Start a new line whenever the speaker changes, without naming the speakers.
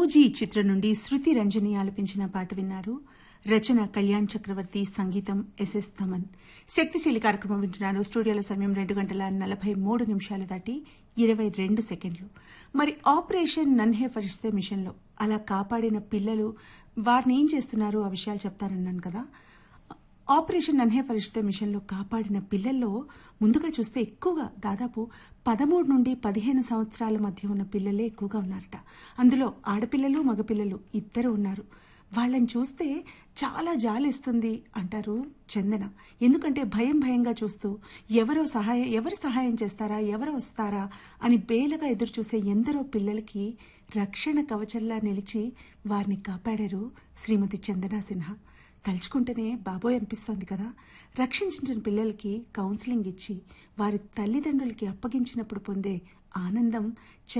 OG చిత్రం నుండి శృతి రంజని ఆలపించిన పాట విన్నారు రచన కళ్యాణ్ చక్రవర్తి సంగీతం ఎస్ఎస్ థమన్ శక్తిశీలి కార్యక్రమం వింటున్నారు స్టూడియోలో సమయం రెండు గంటల నలభై మూడు నిమిషాలు దాటి ఇరవై రెండు సెకండ్లు మరి ఆపరేషన్ నన్హే ఫరిస్తే మిషన్లో అలా కాపాడిన పిల్లలు వారిని ఏం చేస్తున్నారు ఆ విషయాలు చెప్తారన్నాను కదా ఆపరేషన్ నన్హే ఫరిష్తే మిషన్లో కాపాడిన పిల్లల్లో ముందుగా చూస్తే ఎక్కువగా దాదాపు పదమూడు నుండి పదిహేను సంవత్సరాల మధ్య ఉన్న పిల్లలే ఎక్కువగా ఉన్నారట అందులో ఆడపిల్లలు మగపిల్లలు ఇద్దరు ఉన్నారు వాళ్ళని చూస్తే చాలా జాలిస్తుంది అంటారు చందన ఎందుకంటే భయం భయంగా చూస్తూ ఎవరో సహాయం ఎవరు సహాయం చేస్తారా ఎవరు వస్తారా అని బేలగా ఎదురు చూసే ఎందరో పిల్లలకి రక్షణ కవచంలా నిలిచి వారిని కాపాడారు శ్రీమతి చందనా సిన్హా తలుచుకుంటేనే బాబోయ్ అనిపిస్తోంది కదా రక్షించిన పిల్లలకి కౌన్సిలింగ్ ఇచ్చి వారి తల్లిదండ్రులకి అప్పగించినప్పుడు పొందే ఆనందం